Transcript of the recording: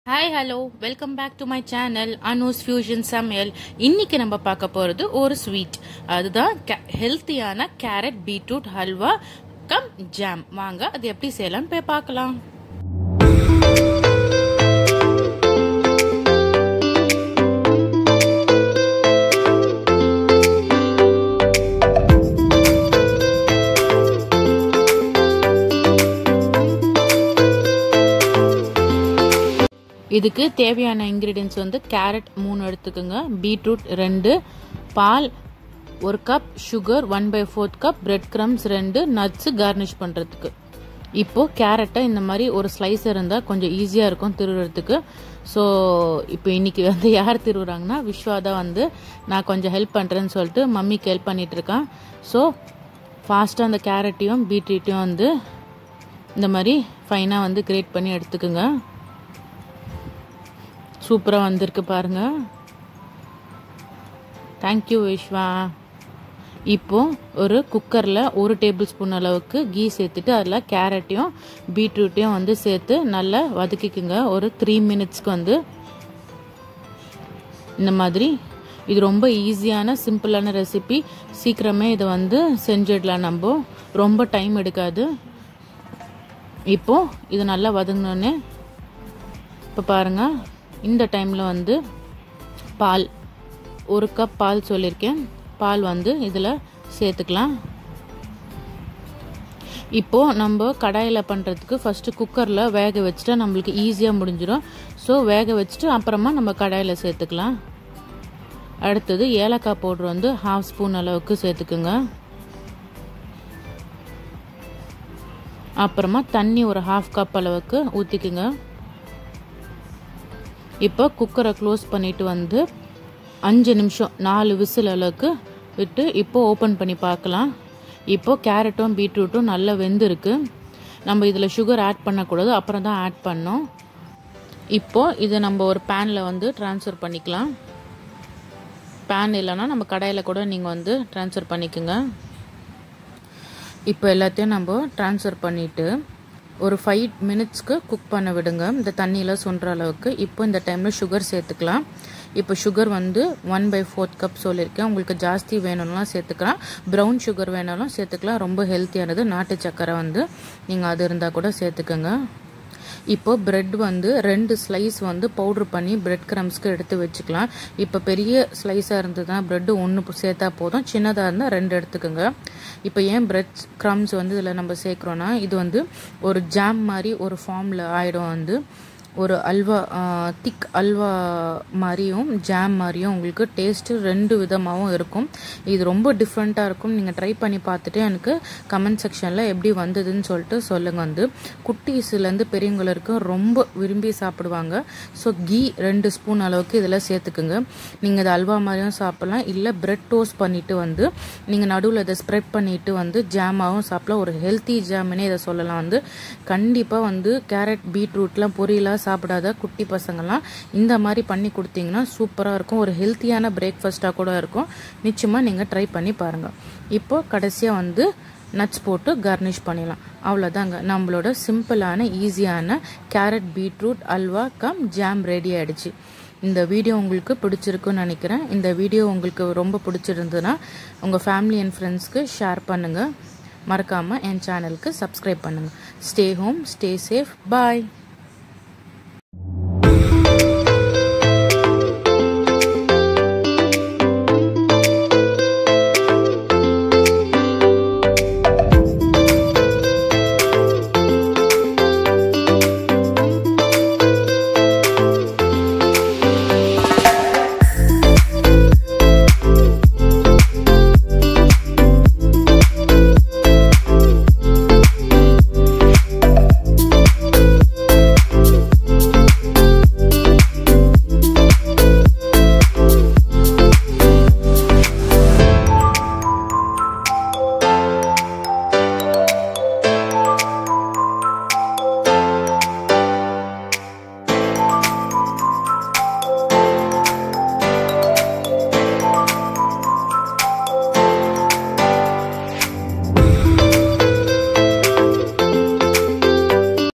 hi hello welcome back to my channel Anu's fusion சமையல் இன்னைக்கு நம்ம பார்க்க போகிறது ஒரு ஸ்வீட் அதுதான் ஹெல்த்தியான carrot beetroot halwa cum jam வாங்க அது எப்படி செய்யலாம்னு போய் பார்க்கலாம் இதுக்கு தேவையான இன்க்ரீடியன்ஸ் வந்து கேரட் மூணு எடுத்துக்கோங்க பீட்ரூட் ரெண்டு பால் ஒரு cup sugar one by fourth cup bread crumbs ரெண்டு நட்ஸு கார்னிஷ் பண்ணுறதுக்கு இப்போது கேரட்டை இந்த மாதிரி ஒரு ஸ்லைஸ் இருந்தால் கொஞ்சம் ஈஸியாக இருக்கும் திருவுறதுக்கு ஸோ இப்போ இன்றைக்கி வந்து யார் திருவுறாங்கன்னா விஸ்வா தான் வந்து நான் கொஞ்சம் ஹெல்ப் பண்ணுறேன்னு சொல்லிட்டு மம்மிக்கு ஹெல்ப் பண்ணிகிட்ருக்கான் ஸோ ஃபாஸ்ட்டாக அந்த கேரட்டையும் பீட்ரூட்டையும் வந்து இந்த மாதிரி ஃபைனாக வந்து கிரேட் பண்ணி எடுத்துக்கோங்க சூப்பராக வந்திருக்கு பாருங்க தேங்க்யூ விஸ்வா இப்போ ஒரு குக்கரில் ஒரு டேபிள் ஸ்பூன் அளவுக்கு கீ சேர்த்துட்டு அதில் கேரட்டையும் பீட்ரூட்டையும் வந்து சேர்த்து நல்லா வதக்கிக்குங்க ஒரு த்ரீ மினிட்ஸ்க்கு வந்து இந்த மாதிரி இது ரொம்ப ஈஸியான சிம்பிளான ரெசிபி சீக்கிரமே இதை வந்து செஞ்சிடலாம் நம்ம ரொம்ப டைம் எடுக்காது இப்போது இது நல்லா வதங்கினோடனே இப்போ பாருங்கள் இந்த டைமில் வந்து பால் ஒரு கப் பால் சொல்லியிருக்கேன் பால் வந்து இதில் சேர்த்துக்கலாம் இப்போது நம்ம கடாயில் பண்ணுறதுக்கு ஃபஸ்ட்டு குக்கரில் வேக வச்சுட்டா நம்மளுக்கு ஈஸியாக முடிஞ்சிடும் ஸோ வேக வச்சுட்டு அப்புறமா நம்ம கடாயில் சேர்த்துக்கலாம் அடுத்தது ஏலக்காய் பவுட்ரு வந்து ஹாஃப் ஸ்பூன் அளவுக்கு சேர்த்துக்குங்க அப்புறமா தண்ணி ஒரு ஹாஃப் கப் அளவுக்கு ஊற்றிக்குங்க இப்போ குக்கரை க்ளோஸ் பண்ணிவிட்டு வந்து அஞ்சு நிமிஷம் நாலு விசில் அளவுக்கு விட்டு இப்போ ஓப்பன் பண்ணி பார்க்கலாம் இப்போது கேரட்டும் பீட்ரூட்டும் நல்லா வெந்திருக்கு நம்ம இதில் சுகர் ஆட் பண்ணக்கூடாது அப்புறம் தான் ஆட் பண்ணோம் இப்போது இதை நம்ம ஒரு பேனில் வந்து ட்ரான்ஸ்ஃபர் பண்ணிக்கலாம் பேன் இல்லைன்னா நம்ம கடையில் கூட நீங்கள் வந்து ட்ரான்ஸ்ஃபர் பண்ணிக்கோங்க இப்போ எல்லாத்தையும் நம்ம ட்ரான்ஸ்ஃபர் பண்ணிவிட்டு ஒரு ஃபைவ் மினிட்ஸ்க்கு குக் பண்ண விடுங்க இந்த தண்ணியில் சுன்ற அளவுக்கு இப்போ இந்த டைமில் சுகர் சேர்த்துக்கலாம் இப்போ சுகர் வந்து ஒன் பை ஃபோர்த் கப் சொல்லியிருக்கேன் உங்களுக்கு ஜாஸ்தி வேணும்லாம் சேர்த்துக்கலாம் ப்ரௌன் சுகர் வேணாலும் சேர்த்துக்கலாம் ரொம்ப ஹெல்த்தியானது நாட்டு சக்கரை வந்து நீங்கள் அது இருந்தால் கூட சேர்த்துக்கோங்க இப்போ பிரெட் வந்து ரெண்டு ஸ்லைஸ் வந்து பவுட்ரு பண்ணி பிரெட் க்ரம்ஸ்க்கு எடுத்து வச்சுக்கலாம் இப்போ பெரிய ஸ்லைஸாக இருந்ததுன்னா ப்ரெட்டு ஒன்று சேர்த்தா போதும் சின்னதாக இருந்தால் ரெண்டு எடுத்துக்கோங்க இப்போ ஏன் பிரெட் க்ரம்ஸ் வந்து இதில் நம்ம சேர்க்குறோன்னா இது வந்து ஒரு ஜாம் மாதிரி ஒரு ஃபார்மில் ஆகிடும் வந்து ஒரு அல்வா திக் அல்வா மாதிரியும் ஜாம் மாதிரியும் உங்களுக்கு டேஸ்ட்டு ரெண்டு விதமாகவும் இருக்கும் இது ரொம்ப டிஃப்ரெண்ட்டாக இருக்கும் நீங்கள் ட்ரை பண்ணி பார்த்துட்டு எனக்கு கமெண்ட் செக்ஷனில் எப்படி வந்ததுன்னு சொல்லிட்டு சொல்லுங்கள் வந்து குட்டீஸ்லேருந்து பெரியவங்களுக்கு ரொம்ப விரும்பி சாப்பிடுவாங்க ஸோ கீ ரெண்டு ஸ்பூன் அளவுக்கு இதில் சேர்த்துக்குங்க நீங்கள் இது அல்வா மாதிரியும் சாப்பிட்லாம் இல்லை பிரெட் டோஸ்ட் பண்ணிவிட்டு வந்து நீங்கள் நடுவில் இதை ஸ்ப்ரெட் பண்ணிவிட்டு வந்து ஜாமாகவும் சாப்பிடலாம் ஒரு ஹெல்த்தி ஜாமுன்னே இதை சொல்லலாம் வந்து கண்டிப்பாக வந்து கேரட் பீட்ரூட்லாம் பொரியலாக சாப்பிடாத குட்டி பசங்கள்லாம் இந்த மாதிரி பண்ணி கொடுத்தீங்கன்னா சூப்பராக இருக்கும் ஒரு ஹெல்த்தியான பிரேக்ஃபாஸ்ட்டாக கூட இருக்கும் நிச்சயமாக நீங்கள் ட்ரை பண்ணி பாருங்கள் இப்போ கடைசியாக வந்து நட்ஸ் போட்டு கார்னிஷ் பண்ணிடலாம் அவ்வளோதாங்க நம்மளோட சிம்பிளான ஈஸியான carrot beetroot halwa cum jam ready ஆகிடுச்சு இந்த வீடியோ உங்களுக்கு பிடிச்சிருக்குன்னு நினைக்கிறேன் இந்த வீடியோ உங்களுக்கு ரொம்ப பிடிச்சிருந்ததுன்னா உங்கள் ஃபேமிலி அண்ட் ஃப்ரெண்ட்ஸ்க்கு ஷேர் பண்ணுங்கள் மறக்காமல் என் சேனலுக்கு சப்ஸ்கிரைப் பண்ணுங்கள் ஸ்டே ஹோம் ஸ்டே சேஃப் பாய்